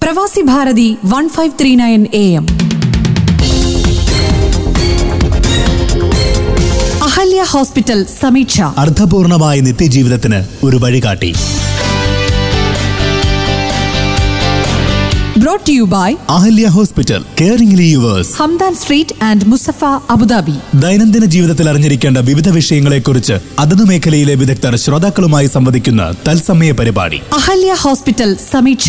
പ്രവാസി Bharathi one five three nine A M Ahalia hospital Sameeksha അർത്ഥപൂർണമായ നിത്യജീവിതത്തിന് ഒരു വഴികാട്ടി brought you by Ahalia hospital caring yours Hamdan street and Musaffah Abu Dhabi ദൈനംദിന ജീവിതത്തിൽ അറിഞ്ഞിരിക്കേണ്ട വിവിധ വിഷയങ്ങളെക്കുറിച്ച് അതത് മേഖലയിലെ വിദഗ്ധർ ശ്രോതാക്കളുമായി സംവദിക്കുന്ന തത്സമയ പരിപാടി അഹല്യ ഹോസ്പിറ്റൽ സമീക്ഷ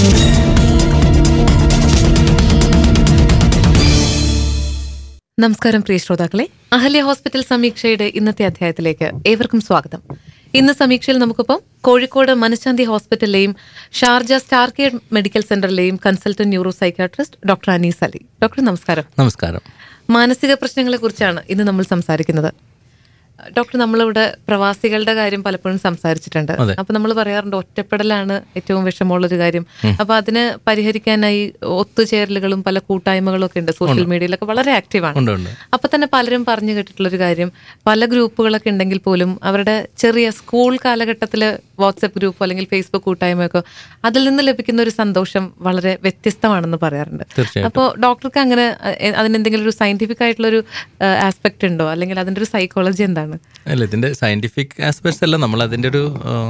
നമസ്കാരം പ്രിയ ശ്രോതാക്കളെ അഹല്യ ഹോസ്പിറ്റൽ സമീക്ഷയുടെ ഇന്നത്തെ അധ്യായത്തിലേക്ക് ഏവർക്കും സ്വാഗതം ഇന്ന് സമീക്ഷയിൽ നമുക്കിപ്പം കോഴിക്കോട് മനഃശാന്തി ഹോസ്പിറ്റലിലെയും ഷാർജ സ്റ്റാർ കെയർ മെഡിക്കൽ സെന്ററിലെയും consultant neuro psychiatrist doctor Anees Ali doctor നമസ്കാരം നമസ്കാരം മാനസിക പ്രശ്നങ്ങളെ കുറിച്ചാണ് ഇന്ന് നമ്മൾ സംസാരിക്കുന്നത് ഡോക്ടർ നമ്മളിവിടെ പ്രവാസികളുടെ കാര്യം പലപ്പോഴും സംസാരിച്ചിട്ടുണ്ട് അതെ. അപ്പൊ നമ്മൾ പറയാറുണ്ട് ഒറ്റപ്പെടലാണ് ഏറ്റവും വിഷമമുള്ള ഒരു കാര്യം അപ്പൊ അതിന് പരിഹരിക്കാനായി ഒത്തുചേരലുകളും പല കൂട്ടായ്മകളും ഒക്കെ ഉണ്ട് സോഷ്യൽ മീഡിയയിലൊക്കെ വളരെ ആക്റ്റീവാണ് ഉണ്ട് ഉണ്ട് അപ്പൊ തന്നെ പലരും പറഞ്ഞു കേട്ടിട്ടുള്ളൊരു കാര്യം പല ഗ്രൂപ്പുകളൊക്കെ ഉണ്ടെങ്കിൽ പോലും അവരുടെ ചെറിയ സ്കൂൾ കാലഘട്ടത്തിൽ വാട്സപ്പ് ഗ്രൂപ്പോ അല്ലെങ്കിൽ ഫേസ്ബുക്ക് കൂട്ടായ്മയൊക്കെ അതിൽ നിന്ന് ലഭിക്കുന്ന ഒരു സന്തോഷം വളരെ വ്യത്യസ്തമാണെന്ന് പറയാറുണ്ട് തീർച്ചയായിട്ടും. അപ്പോൾ ഡോക്ടർക്ക് അങ്ങനെ അഹ്, അതിനെന്തെങ്കിലും ഒരു സയന്റിഫിക് ആയിട്ടുള്ള ഒരു ആസ്പെക്ട് ഉണ്ടോ അല്ലെങ്കിൽ അതിന്റെ ഒരു സൈക്കോളജി എന്താണ് അല്ല ഇതിൻ്റെ സയൻറ്റിഫിക് ആസ്പെക്ട്സ് അല്ല നമ്മൾ അതിൻ്റെ ഒരു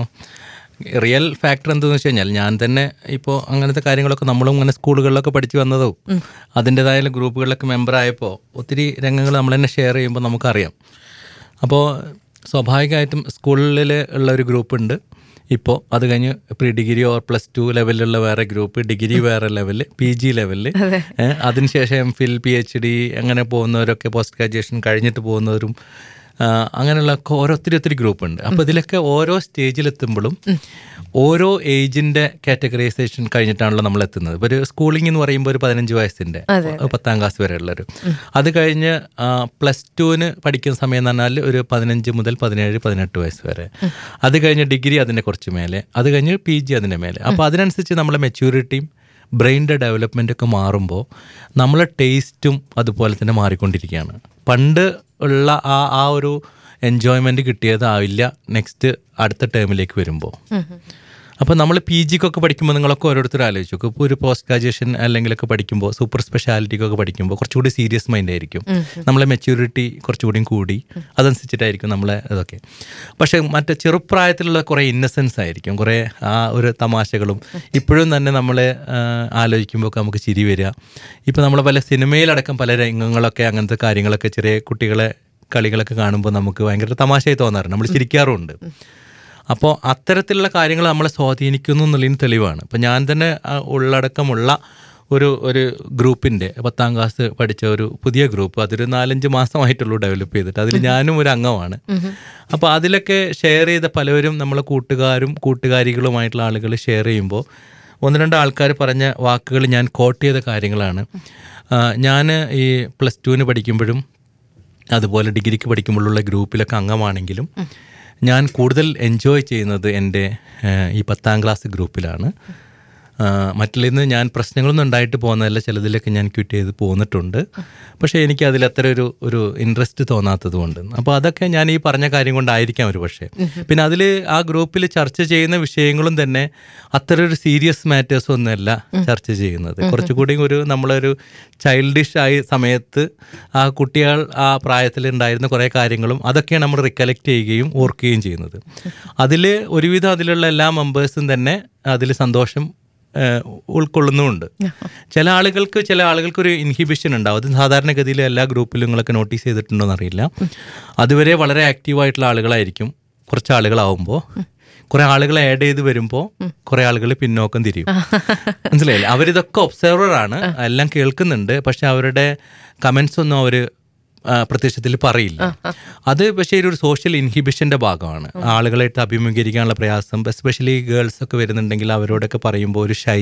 റിയൽ ഫാക്ടർ എന്താണെന്ന് വെച്ച് കഴിഞ്ഞാൽ ഞാൻ തന്നെ ഇപ്പോൾ അങ്ങനത്തെ കാര്യങ്ങളൊക്കെ നമ്മളും ഇങ്ങനെ സ്കൂളുകളിലൊക്കെ പഠിച്ചു വന്നതോ അതിൻ്റെതായ ഗ്രൂപ്പുകളിലൊക്കെ മെമ്പർ ആയപ്പോൾ ഒത്തിരി രംഗങ്ങൾ നമ്മൾ തന്നെ ഷെയർ ചെയ്യുമ്പോൾ നമുക്കറിയാം അപ്പോൾ സ്വാഭാവികമായിട്ടും സ്കൂളിൽ ഉള്ള ഒരു ഗ്രൂപ്പ് ഉണ്ട് ഇപ്പോൾ അത് കഴിഞ്ഞ് pre degree or plus two ലെവലിലുള്ള വേറെ ഗ്രൂപ്പ് ഡിഗ്രി വേറെ ലെവല് പി ജി ലെവലിൽ അതിനുശേഷം M Phil P H D അങ്ങനെ പോകുന്നവരൊക്കെ പോസ്റ്റ് ഗ്രാജുവേഷൻ കഴിഞ്ഞിട്ട് പോകുന്നവരും ആ, അങ്ങനെയുള്ള ഒക്കെ ഓരോ ഒത്തിരി ഒത്തിരി ഗ്രൂപ്പ് ഉണ്ട് അപ്പോൾ ഇതിലൊക്കെ ഓരോ സ്റ്റേജിലെത്തുമ്പോഴും ഓരോ ഏജിൻ്റെ കാറ്റഗറൈസേഷൻ കഴിഞ്ഞിട്ടാണല്ലോ നമ്മൾ എത്തുന്നത് ഇപ്പോൾ ഒരു സ്കൂളിംഗ് എന്ന് പറയുമ്പോൾ ഒരു പതിനഞ്ച് വയസ്സിൻ്റെ പത്താം ക്ലാസ് വരെയുള്ളൊരു അത് കഴിഞ്ഞ് പ്ലസ് ടുവിന് പഠിക്കുന്ന സമയം എന്ന് പറഞ്ഞാൽ ഒരു പതിനഞ്ച് മുതൽ പതിനേഴ് പതിനെട്ട് വയസ്സ് വരെ അത് കഴിഞ്ഞ് ഡിഗ്രി അതിൻ്റെ കുറച്ച് മേലെ അത് കഴിഞ്ഞ് പി ജി അതിൻ്റെ മേലെ അപ്പോൾ അതിനനുസരിച്ച് നമ്മളെ മെച്യൂരിറ്റിയും ബ്രെയിനിൻ്റെ ഡെവലപ്മെൻ്റ് ഒക്കെ മാറുമ്പോൾ നമ്മളെ ടേസ്റ്റും അതുപോലെ തന്നെ മാറിക്കൊണ്ടിരിക്കുകയാണ് പണ്ട് ഉള്ള ആ ആ ഒരു എൻജോയ്മെൻ്റ് കിട്ടിയതാവില്ല നെക്സ്റ്റ് അടുത്ത ടേമിലേക്ക് വരുമ്പോൾ അപ്പോൾ നമ്മൾ പി ജിക്കൊക്കെ പഠിക്കുമ്പോൾ നിങ്ങളൊക്കെ ഓരോരുത്തർ ആലോചിച്ചു നോക്കും ഇപ്പോൾ ഒരു പോസ്റ്റ് ഗ്രാജുവേഷൻ അല്ലെങ്കിലൊക്കെ പഠിക്കുമ്പോൾ സൂപ്പർ സ്പെഷ്യാലിറ്റിക്കൊക്കെ പഠിക്കുമ്പോൾ കുറച്ചുകൂടി സീരിയസ് മൈൻഡ് ആയിരിക്കും നമ്മളെ മെച്യൂരിറ്റി കുറച്ചുകൂടിയും കൂടി അതനുസരിച്ചിട്ടായിരിക്കും നമ്മളെ ഇതൊക്കെ പക്ഷേ മറ്റേ ചെറുപ്രായത്തിലുള്ള കുറേ ഇന്നസെൻസ് ആയിരിക്കും കുറേ ആ ഒരു തമാശകളും ഇപ്പോഴും തന്നെ നമ്മൾ ആലോചിക്കുമ്പോൾ നമുക്ക് ചിരി വരിക ഇപ്പോൾ നമ്മൾ പല സിനിമയിലടക്കം പല രംഗങ്ങളൊക്കെ അങ്ങനത്തെ കാര്യങ്ങളൊക്കെ ചെറിയ കുട്ടികളെ കളികളൊക്കെ കാണുമ്പോൾ നമുക്ക് ഭയങ്കര തമാശയായി തോന്നാറുണ്ട് നമ്മൾ ചിരിക്കാറുമുണ്ട് അപ്പോൾ അത്തരത്തിലുള്ള കാര്യങ്ങൾ നമ്മളെ സ്വാധീനിക്കുന്നു എന്നുള്ളതിന് തെളിവാണ് അപ്പോൾ ഞാൻ തന്നെ ആ, ഉള്ളടക്കമുള്ള ഒരു ഒരു ഗ്രൂപ്പിൻ്റെ പത്താം ക്ലാസ് പഠിച്ച ഒരു പുതിയ ഗ്രൂപ്പ് അതൊരു നാലഞ്ച് മാസമായിട്ടുള്ളൂ ഡെവലപ്പ് ചെയ്തിട്ട് അതിൽ ഞാനും ഒരു അംഗമാണ് അപ്പോൾ അതിലൊക്കെ ഷെയർ ചെയ്ത പലവരും നമ്മളെ കൂട്ടുകാരും കൂട്ടുകാരികളുമായിട്ടുള്ള ആളുകൾ ഷെയർ ചെയ്യുമ്പോൾ ഒന്ന് രണ്ട് ആൾക്കാർ പറഞ്ഞ വാക്കുകൾ ഞാൻ കോട്ട് ചെയ്ത കാര്യങ്ങളാണ് ഞാൻ ഈ പ്ലസ് ടുവിന് പഠിക്കുമ്പോഴും അതുപോലെ ഡിഗ്രിക്ക് പഠിക്കുമ്പോഴുള്ള ഗ്രൂപ്പിലൊക്കെ അംഗമാണെങ്കിലും ഞാൻ കൂടുതൽ എൻജോയ് ചെയ്യുന്നത് എൻ്റെ ഏഹ്, ഈ പത്താം ക്ലാസ് ഗ്രൂപ്പിലാണ് മറ്റുള്ളതിൽ ഞാൻ പ്രശ്നങ്ങളൊന്നും ഉണ്ടായിട്ട് പോകുന്നതല്ല ചിലതിലൊക്കെ ഞാൻ ക്വിറ്റ് ചെയ്ത് പോന്നിട്ടുണ്ട് പക്ഷേ എനിക്ക് അതിൽ അത്ര ഒരു ഒരു ഇൻട്രസ്റ്റ് തോന്നാത്തത് കൊണ്ട് അപ്പോൾ അതൊക്കെ ഞാൻ ഈ പറഞ്ഞ കാര്യം കൊണ്ടായിരിക്കാം ഒരു പക്ഷേ പിന്നെ അതിൽ ആ ഗ്രൂപ്പിൽ ചർച്ച ചെയ്യുന്ന വിഷയങ്ങളും തന്നെ അത്ര ഒരു സീരിയസ് മാറ്റേഴ്സ് ഒന്നുമല്ല ചർച്ച ചെയ്യുന്നത് കുറച്ചുകൂടി ഒരു നമ്മളൊരു ചൈൽഡിഷ് ആയ സമയത്ത് ആ കുട്ടികൾ ആ പ്രായത്തിൽ ഉണ്ടായിരുന്ന കുറേ കാര്യങ്ങളും അതൊക്കെയാണ് നമ്മൾ റിക്കലക്ട് ചെയ്യുകയും ഓർക്കുകയും ചെയ്യുന്നത് അതിൽ ഒരുവിധം അതിലുള്ള എല്ലാ മെമ്പേഴ്സും തന്നെ അതിൽ സന്തോഷം ഏഹ്, ഉൾക്കൊള്ളുന്നുമുണ്ട് ചില ആളുകൾക്ക് ചില ആളുകൾക്ക് ഒരു ഇൻഹിബിഷൻ ഉണ്ടാവും അത് സാധാരണഗതിയിൽ എല്ലാ ഗ്രൂപ്പിലും നിങ്ങളൊക്കെ നോട്ടീസ് ചെയ്തിട്ടുണ്ടോ എന്നറിയില്ല അതുവരെ വളരെ ആക്റ്റീവായിട്ടുള്ള ആളുകളായിരിക്കും കുറച്ച് ആളുകളാവുമ്പോൾ കുറെ ആളുകൾ ആഡ് ചെയ്ത് വരുമ്പോൾ കുറെ ആളുകൾ പിന്നോക്കം തിരിയും മനസ്സിലായില്ലേ അവരിതൊക്കെ ഒബ്സർവർ ആണ് എല്ലാം കേൾക്കുന്നുണ്ട് പക്ഷെ അവരുടെ കമന്റ്സ് ഒന്നും അവർ പ്രത്യക്ഷത്തിൽ പറയില്ല അത് പക്ഷേ ഒരു സോഷ്യൽ ഇൻഹിബിഷന്റെ ഭാഗമാണ് ആളുകളായിട്ട് അഭിമുഖീകരിക്കാനുള്ള പ്രയാസം എസ്പെഷ്യലി ഗേൾസ് ഒക്കെ വരുന്നുണ്ടെങ്കിൽ അവരോടൊക്കെ പറയുമ്പോൾ ഒരു ഷൈ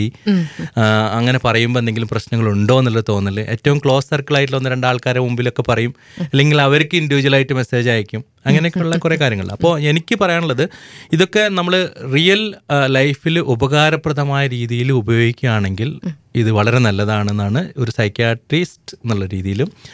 അങ്ങനെ പറയുമ്പോൾ എന്തെങ്കിലും പ്രശ്നങ്ങളുണ്ടോ എന്നുള്ള തോന്നല് ഏറ്റവും ക്ലോസ് സർക്കിൾ ആയിട്ടുള്ള ഒന്ന് രണ്ട് ആൾക്കാരെ മുമ്പിലൊക്കെ പറയും അല്ലെങ്കിൽ അവർക്ക് ഇൻഡിവിജ്വൽ ആയിട്ട് മെസ്സേജ് അയക്കും അങ്ങനെയൊക്കെയുള്ള കുറേ കാര്യങ്ങൾ അപ്പോൾ എനിക്ക് പറയാനുള്ളത് ഇതൊക്കെ നമ്മൾ റിയൽ ലൈഫിൽ ഉപകാരപ്രദമായ രീതിയിൽ ഉപയോഗിക്കുകയാണെങ്കിൽ ഇത് വളരെ നല്ലതാണെന്നാണ് ഒരു സൈക്യാട്രിസ്റ്റ് എന്നുള്ള രീതിയിലും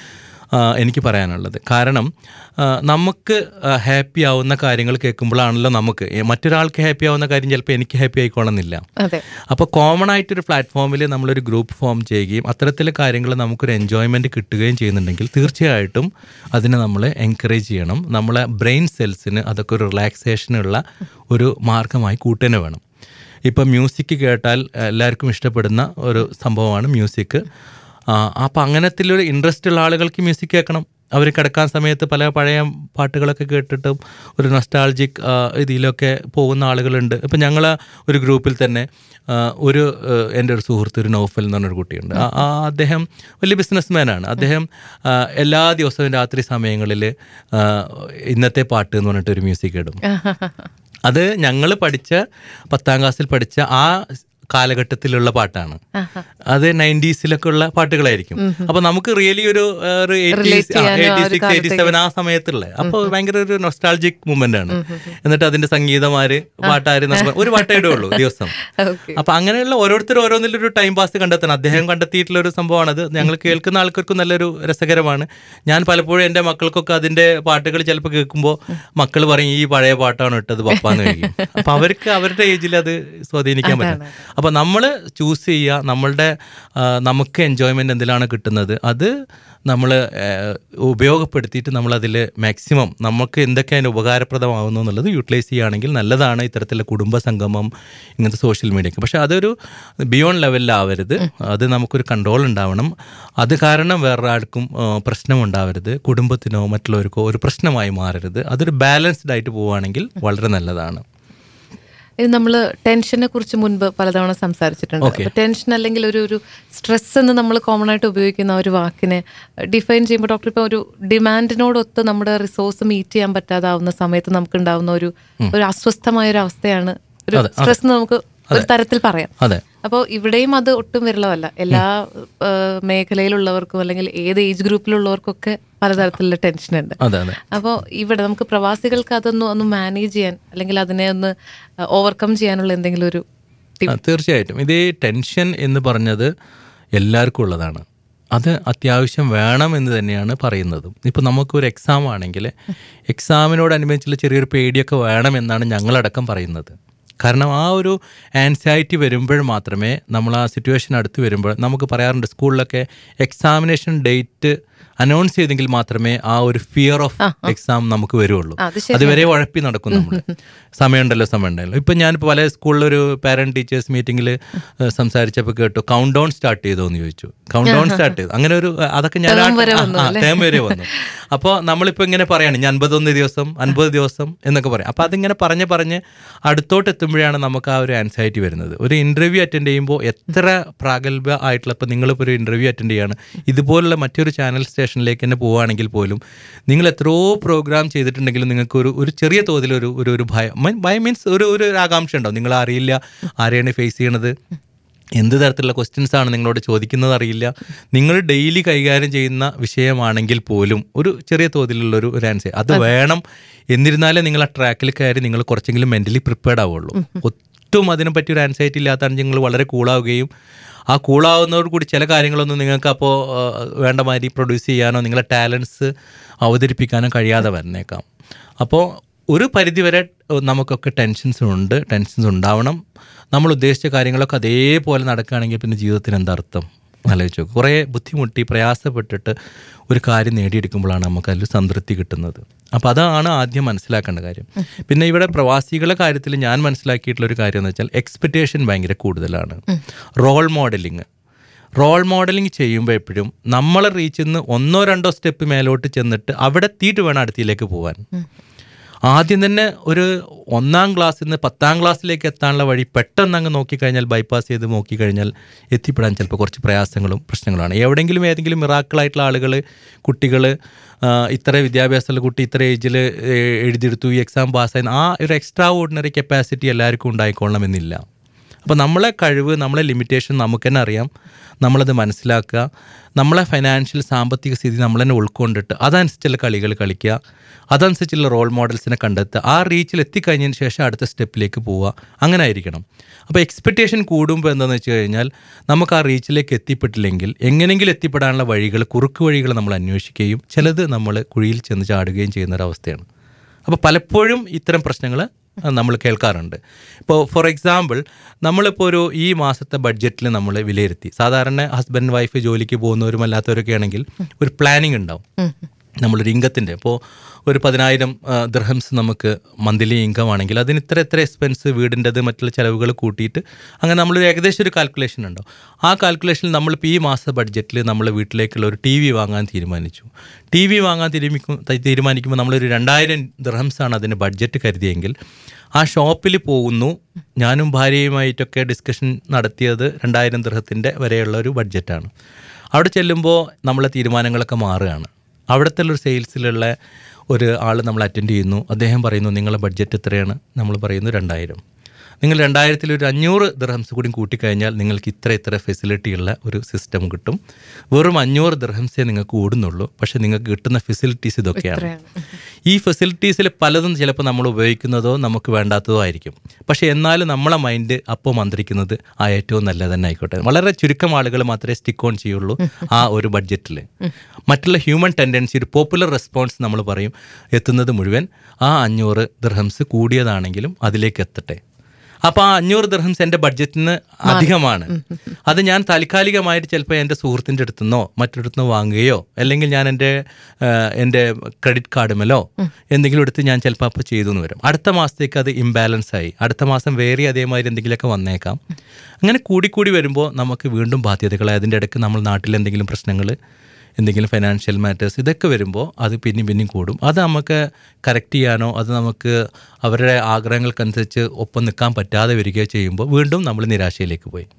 ആ, എനിക്ക് പറയാനുള്ളത് കാരണം ആ, നമുക്ക് ഹാപ്പി ആവുന്ന കാര്യങ്ങൾ കേൾക്കുമ്പോഴാണല്ലോ നമുക്ക് ഏ, മറ്റൊരാൾക്ക് ഹാപ്പി ആവുന്ന കാര്യം ചിലപ്പോൾ എനിക്ക് ഹാപ്പി ആയിക്കോണമെന്നില്ല അതെ അപ്പോൾ കോമൺ ആയിട്ടൊരു പ്ലാറ്റ്ഫോമിൽ നമ്മളൊരു ഗ്രൂപ്പ് ഫോം ചെയ്യുകയും അത്തരത്തിലെ കാര്യങ്ങൾ നമുക്കൊരു എൻജോയ്മെൻറ്റ് കിട്ടുകയും ചെയ്യുന്നുണ്ടെങ്കിൽ തീർച്ചയായിട്ടും അതിനെ നമ്മൾ എൻകറേജ് ചെയ്യണം നമ്മളെ ബ്രെയിൻ സെൽസിന് അതൊക്കെ ഒരു റിലാക്സേഷനുള്ള ഒരു മാർഗമായി കൂട്ടുതന്നെ വേണം ഇപ്പം മ്യൂസിക് കേട്ടാൽ എല്ലാവർക്കും ഇഷ്ടപ്പെടുന്ന ഒരു സംഭവമാണ് മ്യൂസിക് അപ്പം അങ്ങനത്തിലൊരു ഇൻട്രസ്റ്റ് ഉള്ള ആളുകൾക്ക് മ്യൂസിക് കേൾക്കണം അവർ കിടക്കാൻ സമയത്ത് പല പഴയ പാട്ടുകളൊക്കെ കേട്ടിട്ടും ഒരു നൊസ്റ്റാൾജിക് ഇതിലൊക്കെ പോകുന്ന ആളുകളുണ്ട് ഇപ്പം ഞങ്ങൾ ഒരു ഗ്രൂപ്പിൽ തന്നെ ആ, ഒരു ആ, എൻ്റെ ഒരു സുഹൃത്ത് ഒരു നോഫൽ എന്ന് പറഞ്ഞൊരു കുട്ടിയുണ്ട് ആ- ആ അദ്ദേഹം വലിയ ബിസിനസ്മാനാണ് അദ്ദേഹം ആ, എല്ലാ ദിവസവും രാത്രി സമയങ്ങളിൽ ഇന്നത്തെ പാട്ട് എന്ന് പറഞ്ഞിട്ട് ഒരു മ്യൂസിക് ഇടും അത് ഞങ്ങൾ പഠിച്ച പത്താം ക്ലാസ്സിൽ പഠിച്ച ആ കാലഘട്ടത്തിലുള്ള പാട്ടാണ് അത് നയൻറ്റീസിലൊക്കെ ഉള്ള പാട്ടുകളായിരിക്കും അപ്പൊ നമുക്ക് റിയലി ഒരു ആ, ഒരു Relate ചെയ്യാനോ ആ ഒരു എയ്റ്റി സെവൻ ആ സമയത്തുള്ള അപ്പൊ ഭയങ്കര ഒരു നൊസ്റ്റാൾജിക് മൂമെന്റ് ആണ് എന്നിട്ട് അതിന്റെ സംഗീതമാര് പാട്ടാര് എന്നൊക്കെ പറഞ്ഞ് ഒരു പാട്ടേ ഇടുള്ളൂ ദിവസം ഓക്കെ അപ്പൊ അങ്ങനെയുള്ള ഓരോരുത്തർ ഓരോന്നിലൊരു ടൈം പാസ് കണ്ടെത്തണം അദ്ദേഹം കണ്ടെത്തിയിട്ടുള്ള ഒരു സംഭവമാണ് അത് ഞങ്ങൾ കേൾക്കുന്ന ആൾക്കാർക്കും നല്ലൊരു രസകരമാണ് ഞാൻ പലപ്പോഴും എൻ്റെ മക്കൾക്കൊക്കെ അതിന്റെ പാട്ടുകൾ ചിലപ്പോൾ കേൾക്കുമ്പോൾ മക്കൾ പറയും ഈ പഴയ പാട്ടാണ് ഇട്ടത് പപ്പാന്ന് കഴിക്കും അപ്പൊ അവർക്ക് അവരുടെ ഏജിൽ അത് സ്വാധീനിക്കാൻ പറ്റും അപ്പൊ നമ്മൾ ചൂസ് ചെയ്യുക നമ്മളുടെ ആ, നമുക്ക് എൻജോയ്മെന്റ് എന്തിലാണ് കിട്ടുന്നത് അത് നമ്മൾ ഉപയോഗപ്പെടുത്തിയിട്ട് നമ്മളതിൽ മാക്സിമം നമുക്ക് എന്തൊക്കെ അതിന് ഉപകാരപ്രദമാകുന്നു എന്നുള്ളത് യൂട്ടിലൈസ് ചെയ്യുകയാണെങ്കിൽ നല്ലതാണ് ഇത്തരത്തിലുള്ള കുടുംബ സംഗമം ഇങ്ങനത്തെ സോഷ്യൽ മീഡിയക്ക് പക്ഷെ അതൊരു ബിയോണ്ട് ലെവലിലാവരുത് അത് നമുക്കൊരു കൺട്രോൾ ഉണ്ടാവണം അത് കാരണം വേറൊരാൾക്കും ആ, പ്രശ്നം ഉണ്ടാവരുത് കുടുംബത്തിനോ മറ്റുള്ളവർക്കോ ഒരു പ്രശ്നമായി മാറരുത് അതൊരു ബാലൻസ്ഡ് ആയിട്ട് പോവുകയാണെങ്കിൽ വളരെ നല്ലതാണ് ഇത് നമ്മൾ ടെൻഷനെ കുറിച്ച് മുൻപ് പലതവണ സംസാരിച്ചിട്ടുണ്ട് Okay. അപ്പൊ ടെൻഷൻ അല്ലെങ്കിൽ ഒരു ഒരു സ്ട്രെസ് എന്ന് നമ്മൾ കോമൺ ആയിട്ട് ഉപയോഗിക്കുന്ന ആ ഒരു വാക്കിനെ ഡിഫൈൻ ചെയ്യുമ്പോൾ ഡോക്ടർ ഇപ്പോൾ ഒരു ഡിമാൻഡിനോടൊത്ത് നമ്മുടെ റിസോഴ്സ് മീറ്റ് ചെയ്യാൻ പറ്റാതാവുന്ന സമയത്ത് നമുക്ക് ഉണ്ടാവുന്ന ഒരു ഒരു അസ്വസ്ഥമായ ഒരു അവസ്ഥയാണ് ഒരു അതെ, അതെ. സ്ട്രെസ് നമുക്ക് ഒരു തരത്തിൽ പറയാം അതെ അപ്പോൾ ഇവിടെയും അത് ഒട്ടും വിരളമല്ല എല്ലാ ആ, മേഖലയിലുള്ളവർക്കും അല്ലെങ്കിൽ ഏത് ഏജ് ഗ്രൂപ്പിലുള്ളവർക്കൊക്കെ പലതരത്തിലുള്ള ടെൻഷൻ ഉണ്ട് അതെ അതെ അപ്പോൾ ഇവിടെ നമുക്ക് പ്രവാസികൾക്ക് അതൊന്ന് ഒന്ന് മാനേജ് ചെയ്യാൻ അല്ലെങ്കിൽ അതിനെ ഒന്ന് ഓവർകം ചെയ്യാനുള്ള എന്തെങ്കിലും ഒരു ആ, തീർച്ചയായിട്ടും ഇത് ഈ ടെൻഷൻ എന്ന് പറഞ്ഞത് എല്ലാവർക്കും ഉള്ളതാണ് അത് അത്യാവശ്യം വേണം എന്ന് തന്നെയാണ് പറയുന്നതും ഇപ്പോൾ നമുക്കൊരു എക്സാം ആണെങ്കിൽ എക്സാമിനോടനുബന്ധിച്ചുള്ള ചെറിയൊരു പേടിയൊക്കെ വേണം എന്നാണ് ഞങ്ങളടക്കം പറയുന്നത് കാരണം ആ ഒരു ആൻസൈറ്റി വരുമ്പോൾ മാത്രമേ നമ്മൾ ആ സിറ്റുവേഷൻ അടുത്ത് വരുമ്പോൾ നമുക്ക് പറയാറുണ്ട് സ്കൂളിലൊക്കെ എക്സാമിനേഷൻ ഡേറ്റ് അനൗൺസ് ചെയ്തെങ്കിൽ മാത്രമേ ആ ഒരു ഫിയർ ഓഫ് എക്സാം നമുക്ക് വരുള്ളൂ അത് അതുവരെ ഉഴപ്പി നടക്കും നമ്മൾ സമയമുണ്ടല്ലോ സമയമുണ്ടല്ലോ ഇപ്പം ഞാനിപ്പോൾ പല സ്കൂളിലൊരു പാരന്റ് ടീച്ചേഴ്സ് മീറ്റിംഗിൽ സംസാരിച്ചപ്പോൾ കേട്ടു കൗണ്ട് ഡൗൺ സ്റ്റാർട്ട് ചെയ്തോ എന്ന് ചോദിച്ചു കൗണ്ട് ഡൗൺ സ്റ്റാർട്ട് ചെയ്തു അങ്ങനെ ഒരു അതൊക്കെ ഞാൻ Term വരെ വന്നു, ടേം വരെ വന്നു അപ്പോൾ നമ്മളിപ്പോൾ ഇങ്ങനെ പറയാണ് ഞാൻ അൻപത്തൊന്ന് ദിവസം അൻപത് ദിവസം എന്നൊക്കെ പറയും അപ്പോൾ അതിങ്ങനെ പറഞ്ഞ് പറഞ്ഞ് അടുത്തോട്ട് എത്തുമ്പോഴാണ് നമുക്ക് ആ ഒരു ആൻസൈറ്റി വരുന്നത് ഒരു ഇൻ്റർവ്യൂ അറ്റൻഡ് ചെയ്യുമ്പോൾ എത്ര പ്രാഗൽഭ്യ ആയിട്ടുള്ള ഇപ്പോൾ നിങ്ങളിപ്പോൾ ഒരു ഇൻ്റർവ്യൂ അറ്റൻഡ് ചെയ്യാണ് ഇതുപോലുള്ള മറ്റൊരു ചാനൽ സ്റ്റേഷനിലേക്ക് തന്നെ പോവുകയാണെങ്കിൽ പോലും നിങ്ങൾ എത്രയോ പ്രോഗ്രാം ചെയ്തിട്ടുണ്ടെങ്കിലും നിങ്ങൾക്ക് ഒരു ഒരു ചെറിയ തോതിൽ ഒരു ഒരു ഒരു ഭയം മീൻ- ഭയം മീൻസ് ഒരു ഒരു ആകാംക്ഷ ഉണ്ടാവും നിങ്ങൾ അറിയില്ല ആരെയാണ് ഫേസ് ചെയ്യണത് എന്ത് തരത്തിലുള്ള ക്വസ്റ്റ്യൻസ് ആണ് നിങ്ങളോട് ചോദിക്കുന്നത് അറിയില്ല നിങ്ങൾ ഡെയിലി കൈകാര്യം ചെയ്യുന്ന വിഷയമാണെങ്കിൽ പോലും ഒരു ചെറിയ തോതിലുള്ള ഒരു ഒരു ആൻസർ അത് വേണം എന്നിരുന്നാലേ നിങ്ങൾ ആ ട്രാക്കിൽ കയറി നിങ്ങൾ കുറച്ചെങ്കിലും മെന്റലി പ്രിപ്പയർഡ് ആവുള്ളൂ ഒട്ടും അതിനെപ്പറ്റി ഒരു ആൻസൈറ്റി ഇല്ലാത്താണ് നിങ്ങൾ വളരെ കൂളാവുകയും ആ കൂളാവുന്നതോട് കൂടി ചില കാര്യങ്ങളൊന്നും നിങ്ങൾക്ക് അപ്പോൾ വേണ്ട മാതിരി പ്രൊഡ്യൂസ് ചെയ്യാനോ നിങ്ങളെ ടാലൻസ് അവതരിപ്പിക്കാനോ കഴിയാതെ വന്നേക്കാം അപ്പോൾ ഒരു പരിധിവരെ ഏഹ്, നമുക്കൊക്കെ ടെൻഷൻസ് ഉണ്ട് ടെൻഷൻസ് ഉണ്ടാവണം നമ്മൾ ഉദ്ദേശിച്ച കാര്യങ്ങളൊക്കെ അതേപോലെ നടക്കുകയാണെങ്കിൽ പിന്നെ ജീവിതത്തിന് എന്താ അർത്ഥം ആലോചിച്ചു നോക്ക്. കുറേ ബുദ്ധിമുട്ടി പ്രയാസപ്പെട്ടിട്ട് ഒരു കാര്യം നേടിയെടുക്കുമ്പോഴാണ് നമുക്ക് അതിൽ സംതൃപ്തി കിട്ടുന്നത് അപ്പോൾ അതാണ് ആദ്യം മനസ്സിലാക്കേണ്ട കാര്യം പിന്നെ ഇവിടെ പ്രവാസികളുടെ കാര്യത്തിൽ ഞാൻ മനസ്സിലാക്കിയിട്ടുള്ള ഒരു കാര്യം എന്ന് വെച്ചാൽ എക്സ്പെക്റ്റേഷൻ ഭയങ്കര കൂടുതലാണ് റോൾ മോഡലിങ് റോൾ മോഡലിംഗ് ചെയ്യുമ്പോൾ എപ്പോഴും നമ്മളെ റീച്ചിൽ നിന്ന് ഒന്നോ രണ്ടോ സ്റ്റെപ്പ് മേലോട്ട് ചെന്നിട്ട് അവിടെ എത്തിയിട്ട് വേണം അടുത്തിലേക്ക് പോകാൻ ആദ്യം തന്നെ ഒരു ഒന്നാം ക്ലാസ്സിൽ നിന്ന് പത്താം ക്ലാസ്സിലേക്ക് എത്താനുള്ള വഴി പെട്ടെന്ന് അങ്ങ് നോക്കിക്കഴിഞ്ഞാൽ ബൈപ്പാസ് ചെയ്ത് നോക്കിക്കഴിഞ്ഞാൽ എത്തിപ്പെടാൻ ചിലപ്പോൾ കുറച്ച് പ്രയാസങ്ങളും പ്രശ്നങ്ങളാണ് എവിടെയെങ്കിലും ഏതെങ്കിലും മിറാക്കിളായിട്ടുള്ള ആളുകൾ കുട്ടികൾ ഇത്ര വിദ്യാഭ്യാസമുള്ള കുട്ടി ഇത്ര ഏജിൽ എഴുതിയെടുത്തു ഈ എക്സാം പാസ്സായി ആ ഒരു എക്സ്ട്രാ ഓർഡിനറി കപ്പാസിറ്റി എല്ലാവർക്കും ഉണ്ടായിക്കൊള്ളണമെന്നില്ല അപ്പോൾ നമ്മളെ കഴിവ് നമ്മളെ ലിമിറ്റേഷൻ നമുക്ക് തന്നെ അറിയാം നമ്മളത് മനസ്സിലാക്കുക നമ്മളെ ഫൈനാൻഷ്യൽ സാമ്പത്തിക സ്ഥിതി നമ്മൾ തന്നെ ഉൾക്കൊണ്ടിട്ട് അതനുസരിച്ചുള്ള കളികൾ കളിക്കുക അതനുസരിച്ചുള്ള റോൾ മോഡൽസിനെ കണ്ടെത്തുക ആ റീച്ചിൽ എത്തിക്കഴിഞ്ഞതിന് ശേഷം അടുത്ത സ്റ്റെപ്പിലേക്ക് പോവുക അങ്ങനെ ആയിരിക്കണം അപ്പോൾ എക്സ്പെക്റ്റേഷൻ കൂടുമ്പോൾ എന്താണെന്ന് വെച്ച് കഴിഞ്ഞാൽ നമുക്ക് ആ റീച്ചിലേക്ക് എത്തിപ്പെട്ടില്ലെങ്കിൽ എങ്ങനെയെങ്കിലും എത്തിപ്പെടാനുള്ള വഴികൾ കുറുക്ക് വഴികൾ നമ്മൾ അന്വേഷിക്കുകയും ചിലത് നമ്മൾ കുഴിയിൽ ചെന്ന് ചാടുകയും ചെയ്യുന്ന ഒരവസ്ഥയാണ് അപ്പോൾ പലപ്പോഴും ഇത്തരം പ്രശ്നങ്ങൾ നമ്മൾ കേൾക്കാറുണ്ട് ഇപ്പോൾ ഫോർ എക്സാമ്പിൾ നമ്മളിപ്പോൾ ഒരു ഈ മാസത്തെ ബഡ്ജറ്റിൽ നമ്മൾ വിലയിരുത്തി സാധാരണ ഹസ്ബൻഡ് വൈഫ് ജോലിക്ക് പോകുന്നവരും അല്ലാത്തവരൊക്കെ ആണെങ്കിൽ ഒരു പ്ലാനിങ് ഉണ്ടാവും നമ്മളൊരു ഇൻകത്തിൻ്റെ ഇപ്പോൾ ഒരു പതിനായിരം ദർഹംസ് നമുക്ക് മന്ത്ലി ഇൻകം ആണെങ്കിൽ അതിന് ഇത്ര എത്ര എക്സ്പെൻസ് വീടിൻ്റെത് മറ്റുള്ള ചിലവുകൾ കൂട്ടിയിട്ട് അങ്ങനെ നമ്മളൊരു ഏകദേശം ഒരു കാൽക്കുലേഷൻ ഉണ്ടാവും ആ കാൽക്കുലേഷനിൽ നമ്മളിപ്പോൾ ഈ മാസ ബഡ്ജറ്റിൽ നമ്മൾ വീട്ടിലേക്കുള്ള ഒരു ടി വി വാങ്ങാൻ തീരുമാനിച്ചു ടി വി വാങ്ങാൻ തീരുമാനിക്കും തീരുമാനിക്കുമ്പോൾ നമ്മളൊരു രണ്ടായിരം ദർഹംസാണ് അതിന് ബഡ്ജറ്റ് കരുതിയെങ്കിൽ ആ ഷോപ്പിൽ പോകുന്നു ഞാനും ഭാര്യയുമായിട്ടൊക്കെ ഡിസ്കഷൻ നടത്തിയത് രണ്ടായിരം ദൃഹത്തിൻ്റെ വരെയുള്ള ഒരു ബഡ്ജറ്റാണ് അവിടെ ചെല്ലുമ്പോൾ നമ്മളെ തീരുമാനങ്ങളൊക്കെ മാറുകയാണ് അവിടുത്തെ ഒരു സെയിൽസിലുള്ള ഒരു ആൾ നമ്മൾ അറ്റൻഡ് ചെയ്യുന്നു അദ്ദേഹം പറയുന്നു നിങ്ങളുടെ ബഡ്ജറ്റ് എത്രയാണ് നമ്മൾ പറയുന്നു രണ്ടായിരം നിങ്ങൾ രണ്ടായിരത്തിൽ ഒരു അഞ്ഞൂറ് ദിർഹംസ് കൂടി കൂട്ടിക്കഴിഞ്ഞാൽ നിങ്ങൾക്ക് ഇത്ര ഇത്ര ഫെസിലിറ്റി ഉള്ള ഒരു സിസ്റ്റം കിട്ടും വെറും അഞ്ഞൂറ് ദിർഹംസേ നിങ്ങൾക്ക് ഓടുന്നുള്ളൂ പക്ഷേ നിങ്ങൾക്ക് കിട്ടുന്ന ഫെസിലിറ്റീസ് ഇതൊക്കെയാണ് ഈ ഫെസിലിറ്റീസിൽ പലതും ചിലപ്പോൾ നമ്മൾ ഉപയോഗിക്കുന്നതോ നമുക്ക് വേണ്ടാത്തതോ ആയിരിക്കും പക്ഷേ എന്നാലും നമ്മളെ മൈൻഡ് അപ്പോൾ മന്ത്രിക്കുന്നത് ആ ഏറ്റവും നല്ലത് തന്നെ ആയിക്കോട്ടെ വളരെ ചുരുക്കം ആളുകൾ മാത്രമേ സ്റ്റിക്ക് ഓൺ ചെയ്യുള്ളൂ ആ ഒരു ബഡ്ജറ്റിൽ മറ്റുള്ള ഹ്യൂമൻ ടെൻഡൻസി ഒരു പോപ്പുലർ റെസ്പോൺസ് നമ്മൾ പറയും എത്തുന്നത് മുഴുവൻ ആ അഞ്ഞൂറ് ദിർഹംസ് കൂടിയതാണെങ്കിലും അതിലേക്ക് എത്തട്ടെ അപ്പോൾ ആ അഞ്ഞൂറ് ദിർഹംസ് എൻ്റെ ബഡ്ജറ്റിന് അധികമാണ് അത് ഞാൻ താൽക്കാലികമായിട്ട് ചിലപ്പോൾ എൻ്റെ സുഹൃത്തിൻ്റെ അടുത്തുനിന്നോ മറ്റൊരിടത്തുനിന്നോ വാങ്ങുകയോ അല്ലെങ്കിൽ ഞാൻ എൻ്റെ ആ, എൻ്റെ ക്രെഡിറ്റ് കാർഡുമല്ലോ എന്തെങ്കിലും എടുത്ത് ഞാൻ ചിലപ്പോൾ അപ്പോൾ ചെയ്തു എന്ന് വരും അടുത്ത മാസത്തേക്ക് അത് ഇംബാലൻസ് ആയി അടുത്ത മാസം വേറെ അതേമാതിരി എന്തെങ്കിലുമൊക്കെ വന്നേക്കാം അങ്ങനെ കൂടിക്കൂടി വരുമ്പോൾ നമുക്ക് വീണ്ടും ബാധ്യതകളായി അതിൻ്റെ ഇടയ്ക്ക് നമ്മൾ നാട്ടിൽ എന്തെങ്കിലും പ്രശ്നങ്ങൾ എന്തെങ്കിലും ഫൈനാൻഷ്യൽ മാറ്റേഴ്സ് ഇതൊക്കെ വരുമ്പോൾ അത് പിന്നെയും പിന്നെയും കൂടും അത് നമുക്ക് കറക്റ്റ് ചെയ്യാനോ അത് നമുക്ക് അവരുടെ ആഗ്രഹങ്ങൾക്കനുസരിച്ച് ഒപ്പം നിൽക്കാൻ പറ്റാതെ വരികയോ ചെയ്യുമ്പോൾ വീണ്ടും നമ്മൾ നിരാശയിലേക്ക് പോയി